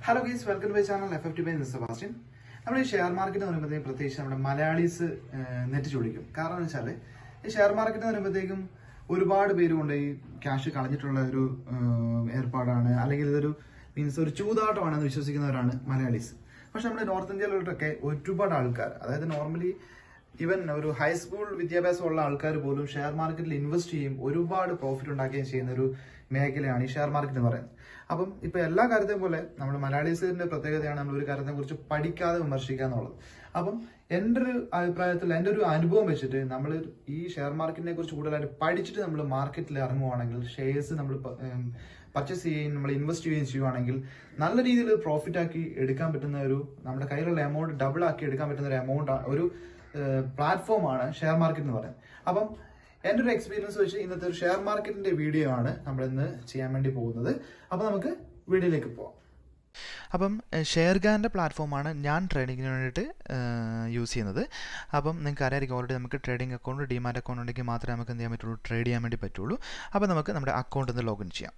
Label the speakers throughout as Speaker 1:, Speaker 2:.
Speaker 1: Hello guys welcome to my channel F F T by mister Sebastian നമ്മൾ ഈ share market എന്ന് പറയുമ്പോഴത്തേക്കും പ്രത്യേകിച്ച് നമ്മുടെ മലയാളീസ് നെറ്റ് ചൊളിക്കും കാരണം എന്ന് വെച്ചാൽ ഈ ഷെയർ മാർക്കറ്റ് എന്ന് പറയുമ്പോഴത്തേക്കും ഒരുപാട് പേര് കൊണ്ട് ഈ ക്യാഷ് കളഞ്ഞിട്ടുള്ള ഒരു ഏഹ്, ഏർപ്പാടാണ് അല്ലെങ്കിൽ ഇതൊരു മീൻസ് ഒരു ചൂതാട്ടമാണെന്ന് വിശ്വസിക്കുന്നവരാണ് മലയാളീസ് പക്ഷെ നമ്മുടെ നോർത്ത് ഇന്ത്യയിലോട്ടൊക്കെ ഒരുപാട് ആൾക്കാർ അതായത് നോർമലി ഈവൻ ഒരു ഹൈസ്കൂൾ വിദ്യാഭ്യാസമുള്ള ആൾക്കാർ പോലും ഷെയർ മാർക്കറ്റിൽ ഇൻവെസ്റ്റ് ചെയ്യും ഒരുപാട് പ്രോഫിറ്റ് ഉണ്ടാക്കുകയും ചെയ്യുന്ന ഒരു മേഖലയാണ് ഈ ഷെയർ മാർക്കറ്റ് എന്ന് പറയുന്നത് അപ്പം ഇപ്പൊ എല്ലാ കാര്യത്തെയും പോലെ നമ്മൾ മലയാളീസിന്റെ പ്രത്യേകതയാണ് നമ്മൾ ഒരു കാര്യത്തെ കുറിച്ച് പഠിക്കാതെ വിമർശിക്കുക എന്നുള്ളത് അപ്പം എൻ്റെ ഒരു അഭിപ്രായത്തിൽ എൻ്റെ ഒരു അനുഭവം വെച്ചിട്ട് നമ്മൾ ഈ ഷെയർ മാർക്കറ്റിനെ കുറിച്ച് കൂടുതലായിട്ട് പഠിച്ചിട്ട് നമ്മൾ മാർക്കറ്റിൽ ഇറങ്ങുവാണെങ്കിൽ ഷെയർസ് നമ്മൾ പർച്ചേസ് ചെയ്യുകയും നമ്മൾ ഇൻവെസ്റ്റ് ചെയ്യുകയും ചെയ്യുവാണെങ്കിൽ നല്ല രീതിയിൽ പ്രോഫിറ്റ് ആക്കി എടുക്കാൻ പറ്റുന്ന ഒരു നമ്മുടെ കയ്യിലുള്ള എമൗണ്ട് ഡബിൾ ആക്കി എടുക്കാൻ പറ്റുന്ന ഒരു എമൗണ്ട് ഒരു പ്ലാറ്റ്ഫോമാണ് ഷെയർ മാർക്കറ്റ് എന്ന് പറയുന്നത് അപ്പം എൻ്റെ ഒരു എക്സ്പീരിയൻസ് വെച്ച് ഇന്നത്തെ ഒരു ഷെയർ മാർക്കറ്റിന്റെ വീഡിയോ ആണ് നമ്മൾ ഇന്ന് ചെയ്യാൻ വേണ്ടി പോകുന്നത് അപ്പോൾ നമുക്ക് വീഡിയോയിലേക്ക് പോവാം
Speaker 2: അപ്പം ഷെയർ ഗാൻ്റെ പ്ലാറ്റ്ഫോമാണ് ഞാൻ ട്രേഡിങ്ങിന് വേണ്ടിയിട്ട് യൂസ് ചെയ്യുന്നത് അപ്പം നിങ്ങൾക്ക് അറിയാമായിരിക്കും ഓൾറെഡി നമുക്ക് ട്രേഡിംഗ് അക്കൗണ്ട് ഡിമാറ്റ് അക്കൗണ്ട് ഉണ്ടെങ്കിൽ മാത്രമേ നമുക്ക് എന്ത് ചെയ്യാൻ പറ്റുള്ളൂ ട്രേഡ് ചെയ്യാൻ വേണ്ടി പറ്റുള്ളൂ അപ്പോൾ നമുക്ക് നമ്മുടെ അക്കൗണ്ടിൽ നിന്ന് ലോഗിൻ ചെയ്യാം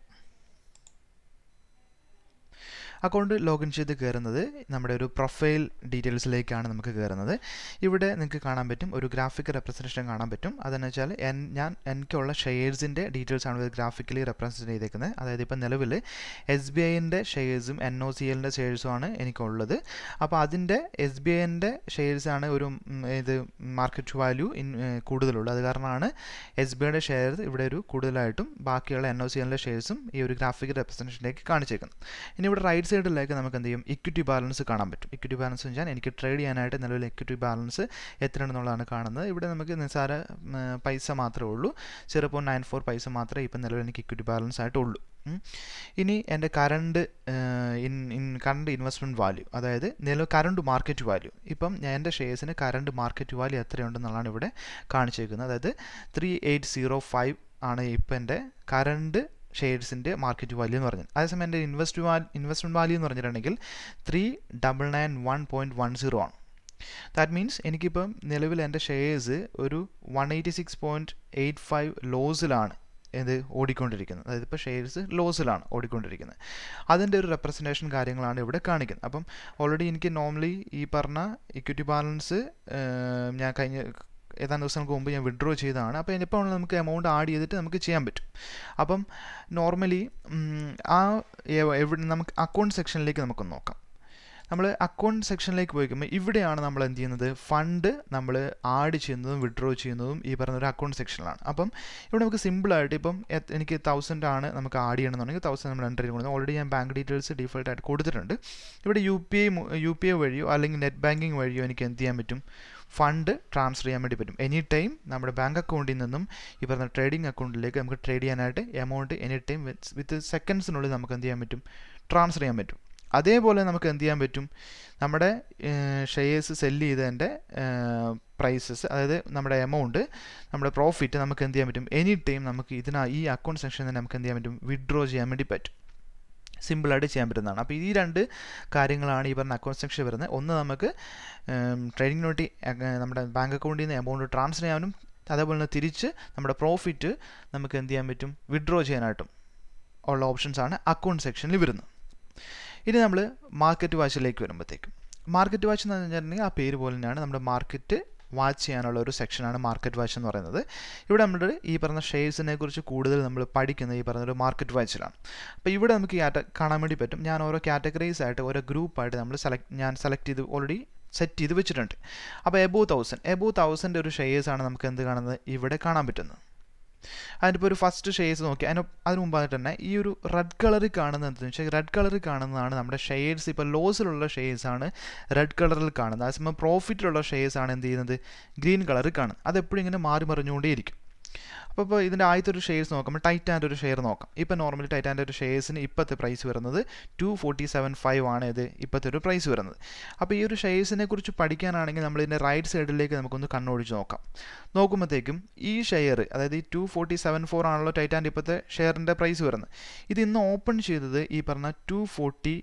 Speaker 2: അക്കൗണ്ട് ലോഗിൻ ചെയ്ത് കയറുന്നത് നമ്മുടെ ഒരു പ്രൊഫൈൽ ഡീറ്റെയിൽസിലേക്കാണ് നമുക്ക് കയറുന്നത് ഇവിടെ നിങ്ങൾക്ക് കാണാൻ പറ്റും ഒരു ഗ്രാഫിക് റെപ്രസെൻറ്റേഷൻ കാണാൻ പറ്റും അതെന്ന് വെച്ചാൽ എൻ ഞാൻ എനിക്കുള്ള ഷെയർസിൻ്റെ ഡീറ്റെയിൽസ് ആണ് ഇത് ഗ്രാഫിക്കലി റെപ്രസെൻറ്റ് ചെയ്തേക്കുന്നത് അതായത് ഇപ്പോൾ നിലവിൽ എസ് ബി ഐൻ്റെ ഷെയർസും എൻ ഒ സി എല്ലിൻ്റെ ഷെയർസും ആണ് എനിക്കുള്ളത് അപ്പോൾ അതിൻ്റെ എസ് ബി ഐൻ്റെ ഷെയർസാണ് ഒരു ഉം, ഇത് മാർക്കറ്റ് വാല്യൂ ഇൻ കൂടുതലുള്ളത് അത് കാരണമാണ് എസ് ബി ഐയുടെ ഷെയർ ഇവിടെ ഒരു കൂടുതലായിട്ടും ബാക്കിയുള്ള എൻ ഒ സി എല്ലിൻ്റെ ഷെയർസും ഈ ഒരു ഗ്രാഫിക് റെപ്രസെൻറ്റേഷനിലേക്ക് കാണിച്ചേക്കുന്നത് ഇനി ഇവിടെ റൈറ്റ് സൈഡിലേക്ക് നമുക്ക് എന്ത് ചെയ്യും ഇക്വിറ്റി ബാലൻസ് കാണാൻ പറ്റും ഇക്വിറ്റി ബാലൻസ് വെച്ചാൽ എനിക്ക് ട്രേഡ് ചെയ്യാനായിട്ട് നിലവിൽ ഇക്വിറ്റി ബാലൻസ് എത്രയാണെന്നുള്ളതാണ് കാണുന്നത് ഇവിടെ നമുക്ക് നിസ്സാര ഉം, പൈസ മാത്രമേ ഉള്ളൂ സീറോ പോയിൻറ്റ് നയൻ ഫോർ പൈസ മാത്രമേ ഇപ്പം നിലവിൽ എനിക്ക് ഇക്വിറ്റി ബാലൻസ് ആയിട്ടുള്ളൂ ഉം. ഇനി എൻ്റെ current in in current investment value അതായത് നിലവിൽ കറണ്ട് മാർക്കറ്റ് വാല്യൂ ഇപ്പം ഞാൻ എൻ്റെ ഷെയർസിന് കറണ്ട് മാർക്കറ്റ് വാല്യൂ എത്രയുണ്ടെന്നുള്ളതാണ് ഇവിടെ കാണിച്ചേക്കുന്നത് അതായത് ത്രീ എയ്റ്റ് സീറോ ഫൈവ് ആണ് ഇപ്പം എൻ്റെ കറണ്ട് ഷെയർസിൻ്റെ മാർക്കറ്റ് വാല്യൂ എന്ന് പറഞ്ഞത് അതേസമയം എൻ്റെ ഇൻവെസ്റ്റ് വാ ഇൻവെസ്റ്റ്മെൻറ്റ് വാല്യൂ എന്ന് പറഞ്ഞിട്ടുണ്ടെങ്കിൽ three double nine one point one zero ആണ് ദാറ്റ് മീൻസ് എനിക്കിപ്പം നിലവിൽ എൻ്റെ ഷെയർസ് ഒരു one eighty six point eight five ലോസിലാണ് ഇത് ഓടിക്കൊണ്ടിരിക്കുന്നത് അതായത് ഇപ്പോൾ ഷെയർസ് ലോസിലാണ് ഓടിക്കൊണ്ടിരിക്കുന്നത് അതിൻ്റെ ഒരു റെപ്രസെൻറ്റേഷൻ കാര്യങ്ങളാണ് ഇവിടെ കാണിക്കുന്നത് അപ്പം ഓൾറെഡി എനിക്ക് നോർമലി ഈ പറഞ്ഞ ഇക്വിറ്റി ബാലൻസ് ഞാൻ കഴിഞ്ഞ ഏതാനും ദിവസങ്ങൾക്ക് മുമ്പ് ഞാൻ വിഡ്രോ ചെയ്തതാണ് അപ്പോൾ ഇനിയിപ്പോൾ നമുക്ക് എമൗണ്ട് ആഡ് ചെയ്തിട്ട് നമുക്ക് ചെയ്യാൻ പറ്റും അപ്പം നോർമലി ആ എവ- എവിടെ നമുക്ക് അക്കൗണ്ട് സെക്ഷനിലേക്ക് നമുക്ക് നോക്കാം നമ്മൾ അക്കൗണ്ട് സെക്ഷനിലേക്ക് പോയി കഴിയുമ്പോൾ ഇവിടെയാണ് നമ്മൾ എന്ത് ചെയ്യുന്നത് ഫണ്ട് നമ്മൾ ആഡ് ചെയ്യുന്നതും വിഡ്രോ ചെയ്യുന്നതും ഈ പറഞ്ഞ ഒരു അക്കൗണ്ട് സെക്ഷനിലാണ് അപ്പം ഇവിടെ നമുക്ക് സിമ്പിളായിട്ട് ഇപ്പം എത്- എനിക്ക് തൗസൻഡ് ആണ് നമുക്ക് ആഡ് ചെയ്യണമെന്നുണ്ടെങ്കിൽ തൗസൻഡ് നമ്മൾ എൻ്റർ ചെയ്ത് ഓൾറെഡി ഞാൻ ബാങ്ക് ഡീറ്റെയിൽസ് ഡിഫോൾട്ട് ആയിട്ട് കൊടുത്തിട്ടുണ്ട് ഇവിടെ U P I U P I വഴിയോ അല്ലെങ്കിൽ നെറ്റ് ബാങ്കിങ് വഴിയോ എനിക്ക് എന്ത് ചെയ്യാൻ പറ്റും ഫണ്ട് ട്രാൻസ്ഫർ ചെയ്യാൻ വേണ്ടി പറ്റും എനി ടൈം നമ്മുടെ ബാങ്ക് അക്കൗണ്ടിൽ നിന്നും ഈ പറഞ്ഞ ട്രേഡിംഗ് അക്കൗണ്ടിലേക്ക് നമുക്ക് ട്രേഡ് ചെയ്യാനായിട്ട് എമൗണ്ട് എനി ടൈം വിത്ത് സെക്കൻഡ്സിനുള്ളിൽ നമുക്ക് എന്ത് ചെയ്യാൻ പറ്റും ട്രാൻസ്ഫർ ചെയ്യാൻ പറ്റും അതേപോലെ നമുക്ക് എന്ത് ചെയ്യാൻ പറ്റും നമ്മുടെ ഷെയർസ് സെല്ല് ചെയ്തതിൻ്റെ പ്രൈസസ് അതായത് നമ്മുടെ എമൗണ്ട് നമ്മുടെ പ്രോഫിറ്റ് നമുക്ക് എന്ത് ചെയ്യാൻ പറ്റും എനി ടൈം നമുക്ക് ഇതിനാ ഈ അക്കൗണ്ട് സെക്ഷനിൽ തന്നെ നമുക്ക് എന്ത് ചെയ്യാൻ പറ്റും വിഡ്രോ ചെയ്യാൻ വേണ്ടി പറ്റും സിമ്പിളായിട്ട് ചെയ്യാൻ പറ്റുന്നതാണ് അപ്പോൾ ഈ രണ്ട് കാര്യങ്ങളാണ് ഈ പറഞ്ഞ അക്കൗണ്ട് സെക്ഷൻ വരുന്നത് ഒന്ന് നമുക്ക് ട്രേഡിംഗ് നോട്ടി നമ്മുടെ ബാങ്ക് അക്കൗണ്ടിൽ നിന്ന് എമൗണ്ട് ട്രാൻസ്ഫർ ചെയ്യാനും അതേപോലെ തന്നെ തിരിച്ച് നമ്മുടെ പ്രോഫിറ്റ് നമുക്ക് എന്ത് ചെയ്യാൻ പറ്റും വിഡ്രോ ചെയ്യാനായിട്ടും ഉള്ള ഓപ്ഷൻസാണ് അക്കൗണ്ട് സെക്ഷനിൽ വരുന്നത് ഇനി നമ്മൾ മാർക്കറ്റ് വാച്ചിലേക്ക് വരുമ്പോഴത്തേക്കും മാർക്കറ്റ് വാച്ച് എന്ന് പറഞ്ഞിട്ടുണ്ടെങ്കിൽ ആ പേര് പോലെ തന്നെയാണ് നമ്മുടെ മാർക്കറ്റ് വാച്ച് ചെയ്യാനുള്ള ഒരു സെക്ഷനാണ് മാർക്കറ്റ് വാച്ച് എന്ന് പറയുന്നത് ഇവിടെ നമ്മുടെ ഈ പറഞ്ഞ ഷെയർസിനെ കുറിച്ച് കൂടുതൽ നമ്മൾ പഠിക്കുന്നത് ഈ പറഞ്ഞ ഒരു മാർക്കറ്റ് വാച്ചിലാണ് അപ്പോൾ ഇവിടെ നമുക്ക് കാറ്റ കാണാൻ വേണ്ടി പറ്റും ഞാൻ ഓരോ കാറ്റഗറീസ് ആയിട്ട് ഓരോ ഗ്രൂപ്പായിട്ട് നമ്മൾ സെലക്ട് ഞാൻ സെലക്ട് ചെയ്ത് ഓൾറെഡി സെറ്റ് ചെയ്ത് വെച്ചിട്ടുണ്ട് അപ്പോൾ എബോ തൗസൻഡ് എബോ തൗസൻഡ് ഒരു ഷെയർസാണ് നമുക്ക് എന്ത് കാണുന്നത് ഇവിടെ കാണാൻ പറ്റുന്നത് അതിനിപ്പോൾ ഒരു ഫസ്റ്റ് ഷെയർസ് നോക്കി അതിന് അതിന് മുമ്പായിട്ട് തന്നെ ഈ ഒരു റെഡ് കളറിൽ കാണുന്നത് എന്താണെന്ന് വെച്ചാൽ റെഡ് കളറിൽ കാണുന്നതാണ് നമ്മുടെ ഷെയർസ് ഇപ്പോൾ ലോസിലുള്ള ഷെയർസ് ആണ് റെഡ് കളറിൽ കാണുന്നത് അതേസമയം പ്രോഫിറ്റിലുള്ള ഷെയർസ് ആണ് എന്ത് ചെയ്യുന്നത് ഗ്രീൻ കളറിൽ കാണുന്നത് അതെപ്പോഴും ഇങ്ങനെ മാറി മറിഞ്ഞുകൊണ്ടേയിരിക്കും അപ്പോൾ ഇപ്പോൾ ഇതിൻ്റെ ആദ്യത്തെ ഒരു ഷെയർസ് നോക്കുമ്പോൾ ടൈറ്റാൻ്റെ ഒരു ഷെയർ നോക്കാം ഇപ്പോൾ നോർമലി ടൈറ്റാൻ്റെ ഒരു ഷെയർസിന് ഇപ്പോഴത്തെ പ്രൈസ് വരുന്നത് ടു ഫോർട്ടി സെവൻ ഫൈവ് ആണ് ഇത് ഇപ്പോഴത്തെ ഒരു പ്രൈസ് വരുന്നത് അപ്പോൾ ഈ ഒരു ഷെയർസിനെ കുറിച്ച് പഠിക്കാനാണെങ്കിൽ നമ്മൾ ഇതിൻ്റെ റൈറ്റ് സൈഡിലേക്ക് നമുക്കൊന്ന് കണ്ണോടിച്ച് നോക്കാം നോക്കുമ്പോഴത്തേക്കും ഈ ഷെയർ അതായത് ഈ ടു ഫോർട്ടി സെവൻ ഫോർ ആണല്ലോ ടൈറ്റാൻ്റെ ഇപ്പോഴത്തെ ഷെയറിൻ്റെ പ്രൈസ് വരുന്നത് ഇത് ഇന്ന് ഓപ്പൺ ചെയ്തത് ഈ പറഞ്ഞ ടു ഫോർട്ടി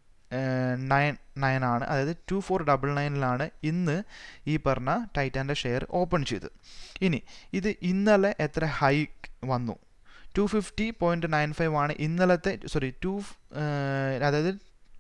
Speaker 2: നയൻ നയൻ ആണ് അതായത് ടു ഫോർ ഡബിൾ നയനിലാണ് ഇന്ന് ഈ പറഞ്ഞ ടൈറ്റാൻ്റെ ഷെയർ ഓപ്പൺ ചെയ്തത് ഇനി ഇത് ഇന്നലെ എത്ര ഹൈക്ക് വന്നു two fifty point nine five ആണ് ഇന്നലത്തെ സോറി ടു അതായത്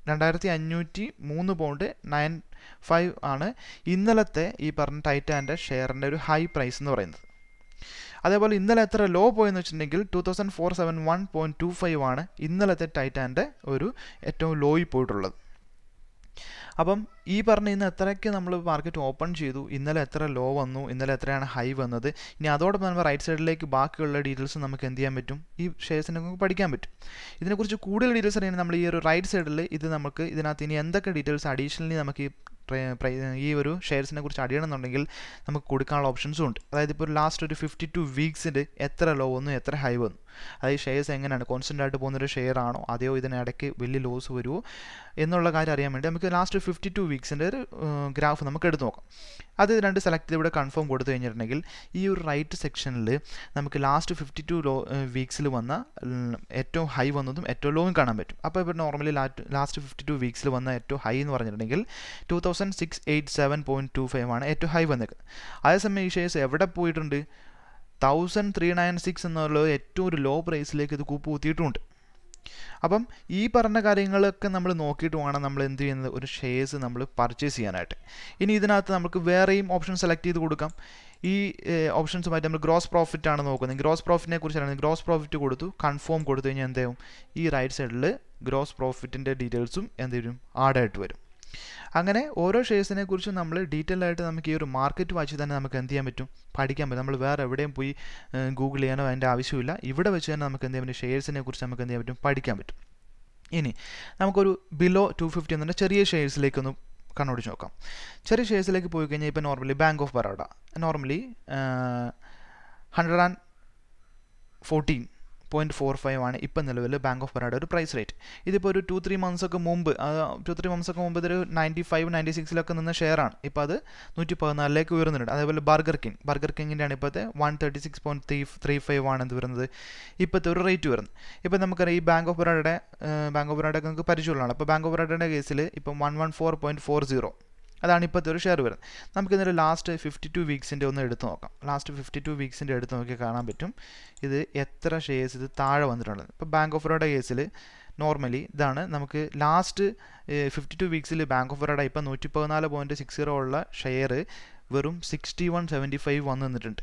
Speaker 2: രണ്ടായിരത്തി അഞ്ഞൂറ്റി മൂന്ന് പോണ്ട് നയൻ ഫൈവ് ആണ് ഇന്നലത്തെ ഈ പറഞ്ഞ ടൈറ്റാൻ്റെ ഷെയറിൻ്റെ ഒരു ഹൈ പ്രൈസ് എന്ന് പറയുന്നത് അതേപോലെ ഇന്നലെ എത്ര ലോ പോയെന്ന് വെച്ചിട്ടുണ്ടെങ്കിൽ two thousand four seven one point two five ആണ് ഇന്നലത്തെ ടൈറ്റാൻ്റെ ഒരു ഏറ്റവും ലോയിൽ പോയിട്ടുള്ളത് അപ്പം ഈ പറഞ്ഞ ഇന്ന് എത്രയ്ക്ക് നമ്മൾ മാർക്കറ്റ് ഓപ്പൺ ചെയ്തു ഇന്നലെ എത്ര ലോ വന്നു ഇന്നലെ എത്രയാണ് ഹൈ വന്നത് ഇനി അതോടൊപ്പം നമ്മൾ റൈറ്റ് സൈഡിലേക്ക് ബാക്കിയുള്ള ഡീറ്റെയിൽസ് നമുക്ക് എന്ത് ചെയ്യാൻ പറ്റും ഈ ഷെയർസിനെ നമുക്ക് പഠിക്കാൻ പറ്റും ഇതിനെക്കുറിച്ച് കൂടുതൽ ഡീറ്റെയിൽസ് അറിയാൻ നമ്മൾ ഈ ഒരു റൈറ്റ് സൈഡിൽ ഇത് നമുക്ക് ഇതിനകത്ത് ഇനി എന്തൊക്കെ ഡീറ്റെയിൽസ് അഡീഷണലി നമുക്ക് ഈ ഈ ഒരു ഷെയർസിനെ കുറിച്ച് അറിയണമെന്നുണ്ടെങ്കിൽ നമുക്ക് കൊടുക്കാനുള്ള ഓപ്ഷൻസും ഉണ്ട് അതായത് ഇപ്പോൾ ലാസ്റ്റ് ഒരു ഫിഫ്റ്റി ടു വീക്സിൻ്റെ എത്ര ലോ വന്നു എത്ര ഹൈ വന്നു അതായത് ഷെയർസ് എങ്ങനെയാണ് കോൺസ്റ്റൻ്റ് ആയിട്ട് പോകുന്നൊരു ഷെയർ ആണോ അതെയോ ഇതിനിടയ്ക്ക് വലിയ ലോസ് വരുമോ എന്നുള്ള കാര്യം അറിയാൻ വേണ്ടി നമുക്ക് ലാസ്റ്റ് ഫിഫ്റ്റി ടു വീക്സിൻ്റെ ഒരു ഗ്രാഫ് നമുക്ക് എടുത്ത് നോക്കാം അത് രണ്ട് സെലക്ട് ചെയ്ത് ഇവിടെ കൺഫേം കൊടുത്തു കഴിഞ്ഞിട്ടുണ്ടെങ്കിൽ ഈ ഒരു റൈറ്റ് സെക്ഷനിൽ നമുക്ക് ലാസ്റ്റ് ഫിഫ്റ്റി ടു ലോ വീക്സിൽ വന്ന ഏറ്റവും ഹൈ വന്നതും ഏറ്റവും ലോയും കാണാൻ പറ്റും അപ്പോൾ ഇപ്പോൾ നോർമലി ലാസ്റ്റ് ഫിഫ്റ്റി ടു വീക്സിൽ വന്ന ഏറ്റവും ഹൈ എന്ന് പറഞ്ഞിട്ടുണ്ടെങ്കിൽ two thousand six eight seven point two five ആണ് ഏറ്റവും ഹൈ വന്നേക്കുന്നത് അതേസമയം ഈ ഷെയർസ് എവിടെ പോയിട്ടുണ്ട് തൗസൻഡ് ത്രീ നയൻ സിക്സ് എന്നുള്ളത് ഏറ്റവും ഒരു ലോ പ്രൈസിലേക്ക് ഇത് കൂപ്പ് കുത്തിയിട്ടുമുണ്ട് അപ്പം ഈ പറഞ്ഞ കാര്യങ്ങളൊക്കെ നമ്മൾ നോക്കിയിട്ട് വേണം നമ്മൾ എന്ത് ചെയ്യുന്നത് ഒരു ഷെയർസ് നമ്മൾ പർച്ചേസ് ചെയ്യാനായിട്ട് ഇനി ഇതിനകത്ത് നമുക്ക് വേറെയും ഓപ്ഷൻ സെലക്ട് ചെയ്ത് കൊടുക്കാം ഈ ഓപ്ഷൻസുമായിട്ട് നമ്മൾ ഗ്രോസ് പ്രോഫിറ്റ് ആണ് നോക്കുന്നത് ഗ്രോസ് പ്രോഫിറ്റിനെ കുറിച്ചാണ് ഗ്രോസ് പ്രോഫിറ്റ് കൊടുത്തു കൺഫേം കൊടുത്തു കഴിഞ്ഞാൽ എന്ത് ചെയ്യും ഈ റൈറ്റ് സൈഡിൽ ഗ്രോസ് പ്രോഫിറ്റിൻ്റെ ഡീറ്റെയിൽസും എന്ത് വരും ആഡായിട്ട് വരും അങ്ങനെ ഓരോ ഷെയർസിനെ കുറിച്ചും നമ്മൾ ഡീറ്റെയിൽ ആയിട്ട് നമുക്ക് ഈ ഒരു മാർക്കറ്റ് വാച്ച് തന്നെ നമുക്ക് എന്ത് ചെയ്യാൻ പറ്റും പഠിക്കാൻ പറ്റും നമ്മൾ വേറെ എവിടെയും പോയി ഗൂഗിൾ ചെയ്യാനോ അതിൻ്റെ ആവശ്യമില്ല ഇവിടെ വെച്ച് തന്നെ നമുക്ക് എന്ത് ചെയ്യാൻ പറ്റും ഷെയർസിനെ കുറിച്ച് നമുക്ക് എന്ത് ചെയ്യാൻ പറ്റും പഠിക്കാൻ പറ്റും ഇനി നമുക്കൊരു ബിലോ ടു ഫിഫ്റ്റി എന്ന ചെറിയ ഷെയർസിലേക്കൊന്ന് കണ്ണോടിച്ച് നോക്കാം ചെറിയ ഷെയർസിലേക്ക് പോയി കഴിഞ്ഞാൽ ഇപ്പോൾ normally bank of Baroda normally hundred and fourteen point four five ആണ് ഇപ്പം നിലവിൽ ബാങ്ക് ഓഫ് ബറോഡ ഒരു പ്രൈസ് റേറ്റ് ഇതിപ്പോൾ ഒരു ടു ത്രീ മന്ത്സ് ഒക്കെ മുമ്പ് ടു ത്രീ മന്ത്സ് ഒക്കെ മുമ്പ് ഇതൊരു നയൻറ്റി ഫൈവ് നയൻറ്റി സിക്സിലൊക്കെ നിന്ന ഷെയറാണ് ഇപ്പോൾ അത് നൂറ്റി പതിനാലിലേക്ക് ഉയർന്നിട്ടുണ്ട് അതേപോലെ ബർഗർ കിങ് ബർഗർ കിങ്ങിൻ്റെ ആണ് ഇപ്പോഴത്തെ one thirty six point three three five ആണ് എന്ത് വരുന്നത് ഇപ്പോഴത്തെ ഒരു റേറ്റ് വരുന്നത് ഇപ്പോൾ നമുക്കറിയാം ഈ ബാങ്ക് ഓഫ് ബറോഡയുടെ ബാങ്ക് ഓഫ് ബറോഡയൊക്കെ നമുക്ക് പരിചയമുള്ളതാണ് അപ്പോൾ ബാങ്ക് ഓഫ് ബറോഡയുടെ കേസിൽ ഇപ്പം one one four point four zero അതാണ് ഇപ്പോഴത്തെ ഒരു ഷെയർ വരുന്നത് നമുക്കിതിൻ്റെ ലാസ്റ്റ് ഫിഫ്റ്റി ടു വീക്സിൻ്റെ ഒന്ന് എടുത്ത് നോക്കാം ലാസ്റ്റ് ഫിഫ്റ്റി ടു വീക്സിൻ്റെ എടുത്ത് നോക്കിയാൽ കാണാൻ പറ്റും ഇത് എത്ര ഷെയർസ് ഇത് താഴെ വന്നിട്ടുണ്ട് ഇപ്പോൾ ബാങ്ക് ഓഫ് ബറോഡ കേസിൽ നോർമലി ഇതാണ് നമുക്ക് ലാസ്റ്റ് ഫിഫ്റ്റി ടു വീക്സിൽ ബാങ്ക് ഓഫ് ബറോഡ ഇപ്പോൾ നൂറ്റി പതിനാല് പോയിൻറ്റ് സിക്സ് സീറോ ഉള്ള ഷെയർ വെറും സിക്സ്റ്റി വൺ സെവൻറ്റി ഫൈവ് വന്ന് നിന്നിട്ടുണ്ട്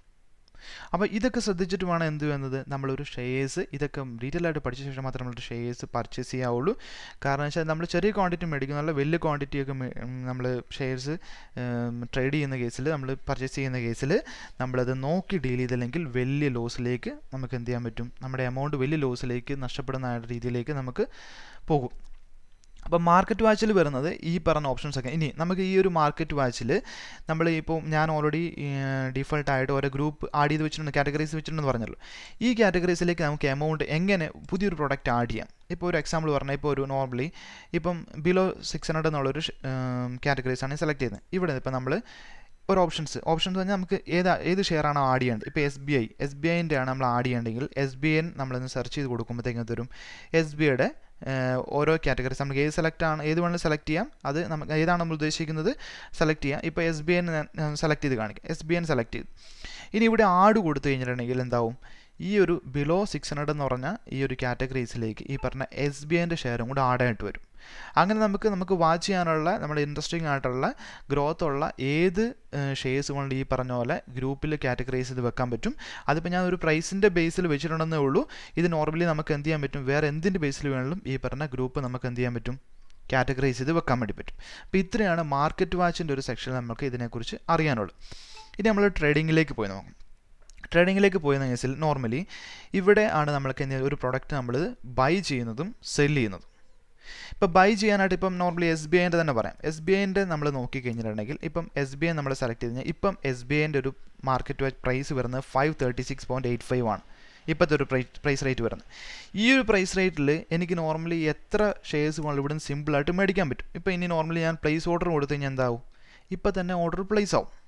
Speaker 2: അപ്പോൾ ഇതൊക്കെ ശ്രദ്ധിച്ചിട്ട് വേണം എന്ത് ചെയ്യുന്നത് നമ്മളൊരു ഷെയർസ് ഇതൊക്കെ ഡീറ്റെയിൽ ആയിട്ട് പഠിച്ച ശേഷം മാത്രമേ നമ്മളൊരു ഷെയർസ് പർച്ചേസ് ചെയ്യാവുള്ളൂ കാരണം വെച്ചാൽ നമ്മൾ ചെറിയ ക്വാണ്ടിറ്റി മേടിക്കുന്നുള്ള വലിയ ക്വാണ്ടിറ്റി ഒക്കെ നമ്മൾ ഷെയർസ് ട്രേഡ് ചെയ്യുന്ന കേസിൽ നമ്മൾ പർച്ചേസ് ചെയ്യുന്ന കേസിൽ നമ്മളത് നോക്കി ഡീൽ ചെയ്തില്ലെങ്കിൽ വലിയ ലോസിലേക്ക് നമുക്ക് എന്ത് ചെയ്യാൻ പറ്റും നമ്മുടെ എമൗണ്ട് വലിയ ലോസിലേക്ക് നഷ്ടപ്പെടുന്ന രീതിയിലേക്ക് നമുക്ക് പോകും അപ്പോൾ മാർക്കറ്റ് വാച്ചിൽ വരുന്നത് ഈ പറഞ്ഞ ഓപ്ഷൻസ് ഒക്കെ ഇനി നമുക്ക് ഈ ഒരു മാർക്കറ്റ് വാച്ചിൽ നമ്മൾ ഇപ്പോൾ ഞാൻ ഓൾറെഡി ഡിഫോൾട്ട് ആയിട്ട് ഓരോ ഗ്രൂപ്പ് ആഡ് ചെയ്ത് വെച്ചിട്ടുണ്ട് കാറ്റഗറീസ് വെച്ചിട്ടുണ്ടെന്ന് പറഞ്ഞല്ലോ ഈ കാറ്റഗറീസിലേക്ക് നമുക്ക് എമൗണ്ട് എങ്ങനെ പുതിയൊരു പ്രൊഡക്റ്റ് ആഡ് ചെയ്യാം ഇപ്പോൾ ഒരു എക്സാമ്പിൾ പറഞ്ഞാൽ ഇപ്പോൾ ഒരു നോർമലി ഇപ്പം ബിലോ സിക്സ് ഹൺഡ്രഡ് എന്നുള്ളൊരു കാറ്റഗറീസ് ആണ് സെലക്ട് ചെയ്യുന്നത് ഇവിടെ ഇപ്പോൾ നമ്മൾ ഒരു ഓപ്ഷൻസ് ഓപ്ഷൻസ് പറഞ്ഞാൽ നമുക്ക് ഏതാ ഏത് ഷെയർ ആണ് ആഡ് ചെയ്യേണ്ടത് ഇപ്പോൾ S B I S B ഐൻ്റെ ആണ് നമ്മൾ ആഡ് ചെയ്യേണ്ടെങ്കിൽ എസ് ബി ഐ നമ്മളൊന്ന് സെർച്ച് ചെയ്ത് കൊടുക്കുമ്പോഴത്തേക്കും തരും എസ് ബി ഐയുടെ ഓരോ കാറ്റഗറീസ് നമുക്ക് ഏത് സെലക്ട് ആണ് ഏത് വേണമെങ്കിലും സെലക്ട് ചെയ്യാം അത് നമുക്ക് ഏതാണ് നമ്മൾ ഉദ്ദേശിക്കുന്നത് സെലക്ട് ചെയ്യാം ഇപ്പോൾ എസ് ബി ഐ സെലക്ട് ചെയ്ത് കാണിക്കാം എസ് ബി ഐ സെലക്ട് ചെയ്ത് ഇനി ഇവിടെ ആഡ് കൊടുത്തു കഴിഞ്ഞിട്ടുണ്ടെങ്കിൽ എന്താവും ഈ ഒരു ബിലോ സിക്സ് ഹൺഡ്രഡ് എന്ന് പറഞ്ഞ ഈ ഒരു കാറ്റഗറീസിലേക്ക് ഈ പറഞ്ഞ എസ് ബി ഐൻ്റെ ഷെയറും കൂടെ ആഡായിട്ട് വരും അങ്ങനെ നമുക്ക് നമുക്ക് വാച്ച് ചെയ്യാനുള്ള നമ്മുടെ ഇൻട്രസ്റ്റിംഗ് ആയിട്ടുള്ള ഗ്രോത്ത് ഉള്ള ഏത് ഷെയർസ് കൊണ്ട് ഈ പറഞ്ഞ പോലെ ഗ്രൂപ്പിൽ കാറ്റഗറൈസ് ചെയ്ത് വെക്കാൻ പറ്റും അതിപ്പോൾ ഞാൻ ഒരു പ്രൈസിൻ്റെ ബേസിൽ വെച്ചിട്ടുണ്ടെന്നേ ഉള്ളൂ ഇത് നോർമലി നമുക്ക് എന്ത് ചെയ്യാൻ പറ്റും വേറെ എന്തിൻ്റെ ബേസിൽ വേണമെങ്കിലും ഈ പറഞ്ഞ ഗ്രൂപ്പ് നമുക്ക് എന്ത് ചെയ്യാൻ പറ്റും കാറ്റഗറൈസ് ചെയ്ത് വെക്കാൻ വേണ്ടി പറ്റും അപ്പോൾ ഇത്രയാണ് മാർക്കറ്റ് വാച്ചിൻ്റെ ഒരു സെക്ഷനിൽ നമുക്ക് ഇതിനെക്കുറിച്ച് അറിയാനുള്ളൂ ഇനി നമ്മൾ ട്രേഡിങ്ങിലേക്ക് പോയി നോക്കാം ട്രേഡിങ്ങിലേക്ക് പോയെന്ന കേസിൽ നോർമലി ഇവിടെ ആണ് നമ്മൾക്ക് ഒരു പ്രൊഡക്റ്റ് നമ്മൾ ബൈ ചെയ്യുന്നതും സെല് ചെയ്യുന്നതും ഇപ്പോൾ ബൈ ചെയ്യാനായിട്ട് ഇപ്പം നോർമലി എസ് ബി ഐൻ്റെ തന്നെ പറയാം എസ് ബി ഐൻ്റെ നമ്മൾ നോക്കി കഴിഞ്ഞിട്ടുണ്ടെങ്കിൽ ഇപ്പം എസ് ബി ഐ നമ്മൾ സെലക്ട് ചെയ്ത് കഴിഞ്ഞാൽ ഇപ്പം എസ് ബി ഐൻ്റെ ഒരു മാർക്കറ്റ് വാച്ച് പ്രൈസ് വരുന്നത് five thirty six point eight five ആണ് ഇപ്പോഴത്തെ ഒരു പ്രൈസ് പ്രൈസ് റേറ്റ് വരുന്നത് ഈ ഒരു പ്രൈസ് റേറ്റിൽ എനിക്ക് നോർമലി എത്ര ഷെയർസ് വേണം ഇവിടുന്ന് സിമ്പിളായിട്ട് മേടിക്കാൻ പറ്റും ഇപ്പോൾ ഇനി നോർമലി ഞാൻ പ്ലേസ് ഓർഡർ കൊടുത്തു കഴിഞ്ഞാൽ എന്താവും ഇപ്പോൾ തന്നെ ഓർഡർ പ്ലേസ് ആവും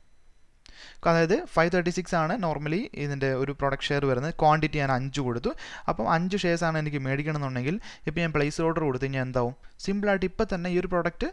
Speaker 2: അതായത് ഫൈവ് തേർട്ടി സിക്സ് ആണ് നോർമലി ഇതിൻ്റെ ഒരു പ്രൊഡക്റ്റ് ഷെയർ വരുന്നത് ക്വാണ്ടിറ്റി ഞാൻ അഞ്ച് കൊടുത്തു അപ്പം അഞ്ച് ഷെയർസ് ആണ് എനിക്ക് മേടിക്കണം എന്നുണ്ടെങ്കിൽ ഇപ്പോൾ ഞാൻ പ്ലേസ് ഓർഡർ കൊടുത്തു കഴിഞ്ഞാൽ എന്താവും സിമ്പിളായിട്ട് ഇപ്പോൾ തന്നെ ഈ ഒരു പ്രോഡക്റ്റ്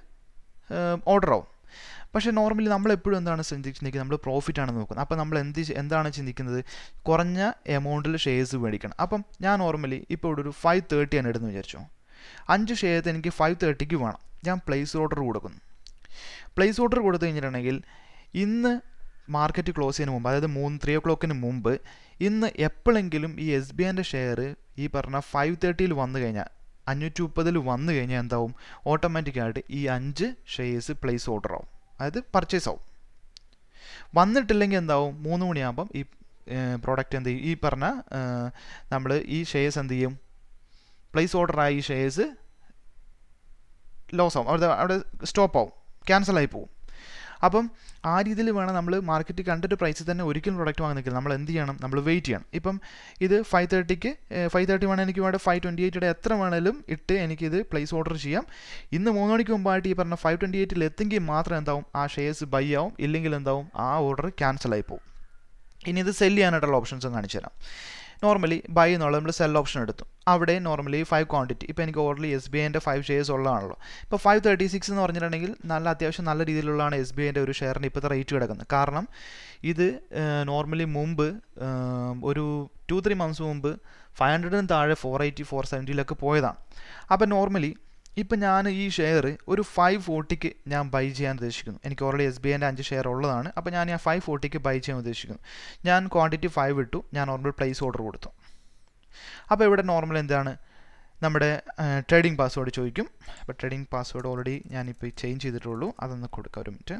Speaker 2: ഓർഡർ ആവും പക്ഷേ നോർമലി നമ്മൾ എപ്പോഴും എന്താണ് ചിന്തിക്കുന്നത് നമ്മൾ പ്രോഫിറ്റ് ആണ് നോക്കുന്നത് അപ്പോൾ നമ്മൾ എന്ത് എന്താണ് ചിന്തിക്കുന്നത് കുറഞ്ഞ എമൗണ്ടിൽ ഷെയർസ് മേടിക്കണം അപ്പം ഞാൻ നോർമലി ഇപ്പോൾ ഇവിടെ ഒരു ഫൈവ് തേർട്ടി ആണ് ഇടുന്നു വിചാരിച്ചോ അഞ്ച് ഷെയർസ് എനിക്ക് ഫൈവ് തേർട്ടിക്ക് വേണം ഞാൻ പ്ലേസ് ഓർഡർ കൊടുക്കുന്നു പ്ലേസ് ഓർഡർ കൊടുത്തു കഴിഞ്ഞിട്ടുണ്ടെങ്കിൽ ഇന്ന് മാർക്കറ്റ് ക്ലോസ് ചെയ്യുന്നതിന് മുമ്പ് അതായത് മൂന്ന് ത്രീ ഒ ക്ലോക്കിന് മുമ്പ് ഇന്ന് എപ്പോഴെങ്കിലും ഈ എസ് ബി ഐൻ്റെ ഷെയർ ഈ പറഞ്ഞ ഫൈവ് തേർട്ടിയിൽ വന്നു കഴിഞ്ഞാൽ അഞ്ഞൂറ്റി മുപ്പതിൽ വന്നു കഴിഞ്ഞാൽ എന്താവും ഓട്ടോമാറ്റിക്കായിട്ട് ഈ അഞ്ച് ഷെയർസ് പ്ലേസ് ഓർഡർ ആവും അതായത് പർച്ചേസ് ആവും വന്നിട്ടില്ലെങ്കിൽ എന്താവും മൂന്ന് മണിയാകുമ്പം ഈ പ്രോഡക്റ്റ് എന്ത് ചെയ്യും ഈ പറഞ്ഞ നമ്മൾ ഈ ഷെയർസ് എന്ത് ചെയ്യും പ്ലേസ് ഓർഡറായ ഈ ഷെയർസ് ലോസ് ആവും അവിടെ അവിടെ സ്റ്റോപ്പ് ആവും ക്യാൻസൽ ആയി പോകും അപ്പം ആ രീതിയിൽ വേണം നമ്മൾ മാർക്കറ്റിൽ കണ്ടിട്ട് പ്രൈസിൽ തന്നെ ഒരിക്കലും പ്രൊഡക്റ്റ് വാങ്ങി നിൽക്കില്ല നമ്മൾ എന്ത് ചെയ്യണം നമ്മൾ വെയിറ്റ് ചെയ്യണം ഇപ്പം ഇത് ഫൈവ് തേർട്ടിക്ക് ഫൈവ് തേർട്ടി വേണം എനിക്ക് വേണ്ട ഫൈവ് ട്വൻറ്റി എയ്റ്റിയുടെ എത്ര വേണേലും ഇട്ട് എനിക്കിത് പ്ലേസ് ഓർഡർ ചെയ്യാം ഇന്ന് മൂന്ന് മണിക്ക് മുമ്പായിട്ട് ഈ പറഞ്ഞ ഫൈവ് ട്വൻറ്റി എയ്റ്റിൽ എത്തെങ്കിൽ മാത്രം എന്താവും ആ ഷെയർസ് ബൈ ആവും ഇല്ലെങ്കിൽ എന്താവും ആ ഓർഡർ ക്യാൻസൽ ആയി പോകും ഇനി ഇത് സെല് ചെയ്യാനായിട്ടുള്ള ഓപ്ഷൻസും കാണിച്ചു തരാം നോർമലി ബൈ എന്നുള്ള നമ്മൾ സെൽ ഓപ്ഷൻ എടുത്തു അവിടെ നോർമലി ഫൈവ് ക്വാണ്ടിറ്റി ഇപ്പോൾ എനിക്ക് ഓർഡർലി എസ് ബി ഐൻ്റെ ഫൈവ് ഷെയർസ് ഉള്ളതാണല്ലോ ഇപ്പോൾ ഫൈവ് തേർട്ടി സിക്സ് എന്ന് പറഞ്ഞിട്ടുണ്ടെങ്കിൽ നല്ല അത്യാവശ്യം നല്ല രീതിയിലുള്ളതാണ് എസ് ബി ഐൻ്റെ ഒരു ഷെയറിന് ഇപ്പോഴത്തെ റേറ്റ് കിടക്കുന്നത് കാരണം ഇത് നോർമലി മുമ്പ് ഒരു ടു ത്രീ മന്ത്സ് മുമ്പ് ഫൈവ് ഹൺഡ്രഡിന് താഴെ ഫോർ എയ്റ്റി ഫോർ സെവൻറ്റിയിലൊക്കെ പോയതാണ് അപ്പോൾ നോർമലി ഇപ്പം ഞാൻ ഈ ഷെയർ ഒരു ഫൈവ് ഫോർട്ടിക്ക് ഞാൻ ബൈ ചെയ്യാൻ ഉദ്ദേശിക്കുന്നു എനിക്ക് ഓൾറെഡി എസ് ബി ഐൻ്റെ അഞ്ച് ഷെയർ ഉള്ളതാണ് അപ്പോൾ ഞാൻ ആ ഫൈവ് ഫോർട്ടിക്ക് ബൈ ചെയ്യാൻ ഉദ്ദേശിക്കുന്നു ഞാൻ ക്വാണ്ടിറ്റി ഫൈവ് ഇട്ടു ഞാൻ നോർമൽ പ്ലേസ് ഓർഡർ കൊടുത്തു അപ്പോൾ ഇവിടെ നോർമൽ എന്താണ് നമ്മുടെ ട്രേഡിംഗ് പാസ്വേഡ് ചോദിക്കും അപ്പോൾ ട്രേഡിംഗ് പാസ്വേഡ് ഓൾറെഡി ഞാനിപ്പോൾ ചേഞ്ച് ചെയ്തിട്ടുള്ളൂ അതൊന്ന് കൊടുക്കാം ഒരു മിനിറ്റ്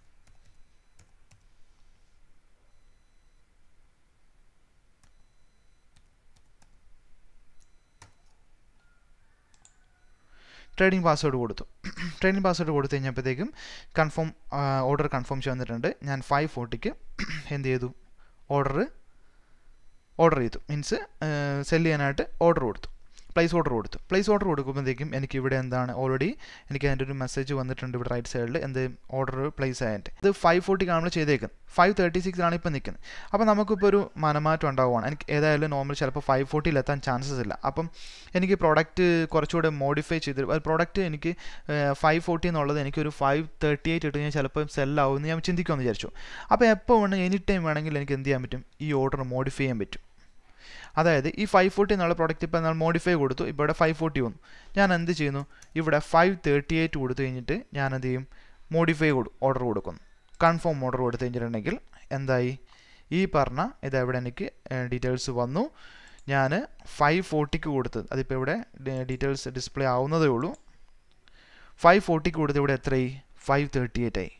Speaker 2: ട്രേഡിംഗ് പാസ്വേഡ് കൊടുത്തു ട്രേഡിംഗ് പാസ്വേഡ് കൊടുത്തു കഴിഞ്ഞപ്പോഴത്തേക്കും കൺഫേം ഓർഡർ കൺഫേം ചെയ്തിട്ടുണ്ട് ഞാൻ ഫൈവ് ഫോർട്ടിക്ക് എന്ത് ചെയ്തു ഓർഡർ ഓർഡർ ചെയ്തു മീൻസ് സെല് ചെയ്യാനായിട്ട് ഓർഡർ കൊടുത്തു പ്ലേസ് ഓർഡർ കൊടുത്തു പ്ലേസ് ഓർഡർ കൊടുക്കുമ്പോഴത്തേക്കും എനിക്ക് ഇവിടെ എന്താണ് ഓൾറെഡി എനിക്ക് അതിൻ്റെ ഒരു മെസ്സേജ് വന്നിട്ടുണ്ട് ഇവിടെ റൈറ്റ് സൈഡിൽ എന്ത് ഓർഡർ പ്ലേസ് ആയിട്ട് ഇത് ഫൈവ് ഫോർട്ടിക്കാണ് നമ്മൾ ചെയ്തേക്കുന്നത് ഫൈവ് തേർട്ടി സിക്സ് ആണ് ഇപ്പോൾ നിൽക്കുന്നത് അപ്പോൾ നമുക്കിപ്പോൾ ഒരു മനമാറ്റം ഉണ്ടാവുകയാണ് എനിക്ക് ഏതായാലും നോർമൽ ചിലപ്പോൾ ഫൈവ് ഫോർട്ടിയിൽ എത്താൻ ചാൻസസ് ഇല്ല അപ്പം എനിക്ക് പ്രോഡക്റ്റ് കുറച്ചുകൂടെ മോഡിഫൈ ചെയ്ത് പ്രോഡക്റ്റ് എനിക്ക് ഫൈവ് ഫോർട്ടി എന്നുള്ളത് എനിക്കൊരു ഫൈവ് തേർട്ടി എയ്റ്റ് ഇട്ട് കഴിഞ്ഞാൽ ചിലപ്പോൾ സെല്ലാവും എന്ന് ഞാൻ ചിന്തിക്കുമെന്ന് വിചാരിച്ചു അപ്പോൾ എപ്പോൾ വേണമെങ്കിൽ എനി ടൈം വേണമെങ്കിൽ എനിക്ക് എന്ത് ചെയ്യാൻ പറ്റും ഈ ഓർഡർ മോഡിഫൈ ചെയ്യാൻ പറ്റും അതായത് ഈ ഫൈവ് ഫോർട്ടി എന്നുള്ള പ്രോഡക്റ്റ് ഇപ്പോൾ നമ്മൾ മോഡിഫൈ കൊടുത്തു ഇപ്പോൾ ഇവിടെ ഫൈവ് ഫോർട്ടി വന്നു ഞാൻ എന്ത് ചെയ്യുന്നു ഇവിടെ ഫൈവ് തേർട്ടി എയ്റ്റ് കൊടുത്തു കഴിഞ്ഞിട്ട് ഞാൻ എന്ത് ചെയ്യും മോഡിഫൈ കൊടു ഓർഡർ കൊടുക്കുന്നു കൺഫേം ഓർഡർ കൊടുത്തു കഴിഞ്ഞിട്ടുണ്ടെങ്കിൽ എന്തായി ഈ പറഞ്ഞ ഇത് ഇവിടെ എനിക്ക് ഡീറ്റെയിൽസ് വന്നു ഞാൻ ഫൈവ് ഫോർട്ടിക്ക് കൊടുത്തത് അതിപ്പോൾ ഇവിടെ ഡീറ്റെയിൽസ് ഡിസ്പ്ലേ ആവുന്നതേ ഉള്ളൂ ഫൈവ് ഫോർട്ടിക്ക് കൊടുത്ത് ഇവിടെ എത്രയായി ഫൈവ് തേർട്ടി എയ്റ്റ് ആയി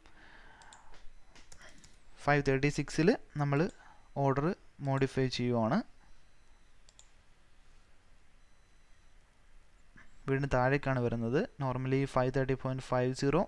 Speaker 2: ഫൈവ് തേർട്ടി സിക്സിൽ നമ്മൾ ഓർഡർ മോഡിഫൈ ചെയ്യുവാണ് വീണ്ടും താഴേക്കാണ് വരുന്നത് normally five thirty point five zero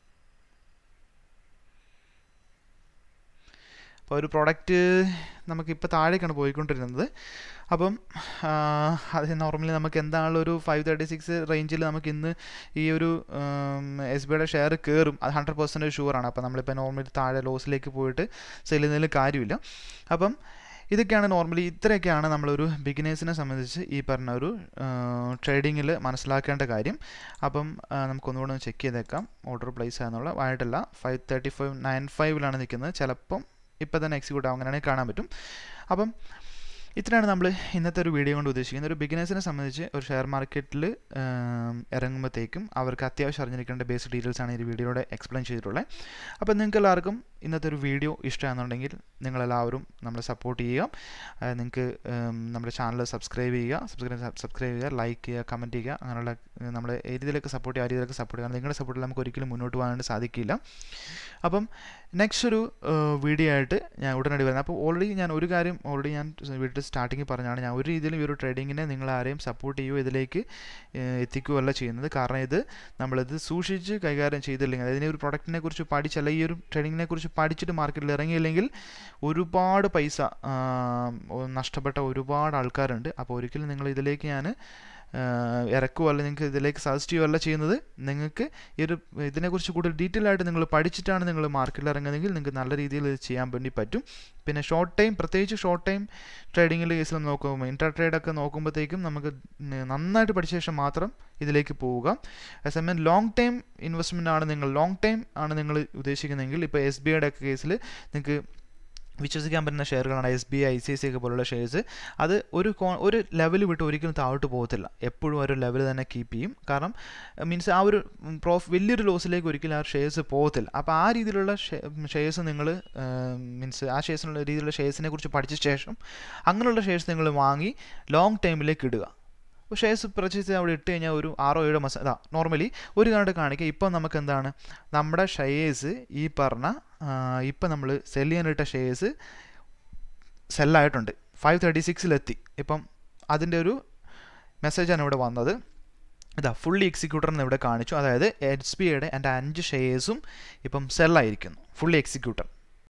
Speaker 2: അപ്പോൾ ഒരു പ്രോഡക്റ്റ് നമുക്കിപ്പോൾ താഴേക്കാണ് പോയിക്കൊണ്ടിരുന്നത് അപ്പം അത് നോർമലി നമുക്ക് എന്താണല്ലോ ഒരു ഫൈവ് തേർട്ടി സിക്സ് റേഞ്ചിൽ നമുക്ക് ഇന്ന് ഈ ഒരു എസ് ബിയുടെ ഷെയർ കയറും അത് ഹൺഡ്രഡ് പെർസെൻറ്റേജ് ഷുവറാണ് അപ്പോൾ നമ്മളിപ്പോൾ നോർമലി താഴെ ലോസിലേക്ക് പോയിട്ട് സെയിൽ ചെയ്യുന്നതിൽ കാര്യമില്ല അപ്പം ഇതൊക്കെയാണ് നോർമലി ഇത്രയൊക്കെയാണ് നമ്മളൊരു ബിഗിനേഴ്സിനെ സംബന്ധിച്ച് ഈ പറഞ്ഞ ഒരു ട്രേഡിങ്ങിൽ മനസ്സിലാക്കേണ്ട കാര്യം അപ്പം നമുക്കൊന്നുകൂടെ ഒന്ന് ചെക്ക് ചെയ്തേക്കാം ഓർഡർ പ്ലേസ് ആണെന്നുള്ള ആയിട്ടല്ല ഫൈവ് തേർട്ടി ഫൈവ് നയൻ ഫൈവിലാണ് നിൽക്കുന്നത് ചിലപ്പം ഇപ്പം തന്നെ എക്സിക്യൂട്ട് ആവും അങ്ങനെയാണെങ്കിൽ കാണാൻ പറ്റും അപ്പം ഇത്രയാണ് നമ്മൾ ഇന്നത്തെ ഒരു വീഡിയോ കൊണ്ട് ഉദ്ദേശിക്കുന്നത് ഒരു ബിഗിനേഴ്സിനെ സംബന്ധിച്ച് ഒരു ഷെയർ മാർക്കറ്റിൽ ഇറങ്ങുമ്പോഴത്തേക്കും അവർക്ക് അത്യാവശ്യം അറിഞ്ഞിരിക്കേണ്ട ബേസിക് ഡീറ്റെയിൽസ് ആണ് ഈ വീഡിയോയുടെ എക്സ്പ്ലെയിൻ ചെയ്തിട്ടുള്ളത് അപ്പോൾ നിങ്ങൾക്ക് എല്ലാവർക്കും ഇന്നത്തെ ഒരു വീഡിയോ ഇഷ്ടമാണെന്നുണ്ടെങ്കിൽ നിങ്ങളെല്ലാവരും നമ്മളെ സപ്പോർട്ട് ചെയ്യുക നിങ്ങൾക്ക് നമ്മുടെ ചാനൽ സബ്സ്ക്രൈബ് ചെയ്യുക സബ്സ്ക്രൈബ് സബ്സ്ക്രൈബ് ചെയ്യുക ലൈക്ക് ചെയ്യുക കമൻറ്റ് ചെയ്യുക അങ്ങനെയുള്ള നമ്മുടെ ഏത് രീതിയിലൊക്കെ സപ്പോർട്ട് ചെയ്യുക ആ രീതിയിലൊക്കെ സപ്പോർട്ട് ചെയ്യുക നിങ്ങളുടെ സപ്പോർട്ടിൽ നമുക്ക് ഒരിക്കലും മുന്നോട്ട് പോകാനായിട്ട് സാധിക്കില്ല അപ്പം നെക്സ്റ്റ് ഒരു വീഡിയോ ആയിട്ട് ഞാൻ ഉടനടി വരുന്നത് അപ്പോൾ ഓൾറെഡി ഞാൻ ഒരു കാര്യം ഓൾറെഡി ഞാൻ വീട്ടിൽ സ്റ്റാർട്ടിങ്ങിൽ പറഞ്ഞാണ് ഞാൻ ഒരു രീതിയിലും ഈ ഒരു ട്രേഡിങ്ങിനെ നിങ്ങൾ ആരെയും സപ്പോർട്ട് ചെയ്യുകയോ ഇതിലേക്ക് എത്തിക്കുകയല്ല ചെയ്യുന്നത് കാരണം ഇത് നമ്മളിത് സൂക്ഷിച്ച് കൈകാര്യം ചെയ്തില്ലെങ്കിൽ അതായത് ഒരു പ്രൊഡക്റ്റിനെ കുറിച്ച് പഠിച്ചല്ല ഈ ഒരു ട്രേഡിങ്ങിനെ കുറിച്ച് പഠിച്ചിട്ട് മാർക്കറ്റിൽ ഇറങ്ങിയില്ലെങ്കിൽ ഒരുപാട് പൈസ നഷ്ടപ്പെട്ട ഒരുപാട് ആൾക്കാരുണ്ട് അപ്പോൾ ഒരിക്കലും നിങ്ങൾ ഇതിലേക്ക് ഞാൻ ഇറക്കുകയോ അല്ലെങ്കിൽ നിങ്ങൾക്ക് ഇതിലേക്ക് സജസ്റ്റ് ചെയ്യുകയല്ല ചെയ്യുന്നത് നിങ്ങൾക്ക് ഈ ഒരു ഇതിനെക്കുറിച്ച് കൂടുതൽ ഡീറ്റെയിൽ ആയിട്ട് നിങ്ങൾ പഠിച്ചിട്ടാണ് നിങ്ങൾ മാർക്കറ്റിൽ ഇറങ്ങുന്നതെങ്കിൽ നിങ്ങൾക്ക് നല്ല രീതിയിൽ ഇത് ചെയ്യാൻ വേണ്ടി പറ്റും പിന്നെ ഷോർട്ട് ടൈം പ്രത്യേകിച്ച് ഷോർട്ട് ടൈം ട്രേഡിങ്ങിൽ കേസിൽ നോക്കുമ്പോൾ ഇൻറ്റർ ട്രേഡൊക്കെ നോക്കുമ്പോഴത്തേക്കും നമുക്ക് നന്നായിട്ട് പഠിച്ച ശേഷം മാത്രം ഇതിലേക്ക് പോവുക അതേസമയം ലോങ് ടൈം ഇൻവെസ്റ്റ്മെൻ്റ് ആണ് നിങ്ങൾ ലോങ് ടൈം ആണ് നിങ്ങൾ ഉദ്ദേശിക്കുന്നതെങ്കിൽ ഇപ്പോൾ എസ് ബി ഐയുടെ ഒക്കെ കേസിൽ നിങ്ങൾക്ക് വിശ്വസിക്കാൻ പറ്റുന്ന ഷെയറുകളാണ് S B I I C I C ഒക്കെ പോലുള്ള ഷെയർസ് അത് ഒരു കോ ഒരു ലെവൽ വിട്ട് ഒരിക്കലും താഴോട്ട് പോകത്തില്ല എപ്പോഴും ഒരു ലെവൽ തന്നെ കീപ്പ് ചെയ്യും കാരണം മീൻസ് ആ ഒരു പ്രോഫ് വലിയൊരു ലോസിലേക്ക് ഒരിക്കലും ആ ഷെയർസ് പോകത്തില്ല അപ്പോൾ ആ രീതിയിലുള്ള ഷെയർസ് നിങ്ങൾ മീൻസ് ആ ഷെയർസിനുള്ള രീതിയിലുള്ള ഷെയർസിനെ കുറിച്ച് പഠിച്ച ശേഷം അങ്ങനെയുള്ള ഷെയർസ് നിങ്ങൾ വാങ്ങി ലോങ് ടൈമിലേക്ക് ഇടുക അപ്പോൾ ഷെയർസ് പർച്ചേസ് ചെയ്ത് അവിടെ ഇട്ട് കഴിഞ്ഞാൽ ഒരു ആറോ ഏഴോ മാസം അതാ നോർമലി ഒരു കാര്യം കാണിക്കുക ഇപ്പം നമുക്ക് എന്താണ് നമ്മുടെ ഷെയർസ് ഈ പറഞ്ഞ ഇപ്പം നമ്മൾ സെല് ചെയ്യാനിട്ട ഷെയർസ് സെല്ലായിട്ടുണ്ട് ഫൈവ് തേർട്ടി സിക്സിലെത്തി ഇപ്പം അതിൻ്റെ ഒരു മെസ്സേജാണ് ഇവിടെ വന്നത് ഇതാ ഫുള്ളി എക്സിക്യൂട്ടർ എന്ന് ഇവിടെ കാണിച്ചു അതായത് എച്ച് ബി ഐയുടെ എൻ്റെ അഞ്ച് ഷെയർസും ഇപ്പം സെല്ലായിരിക്കുന്നു ഫുള്ളി എക്സിക്യൂട്ടർ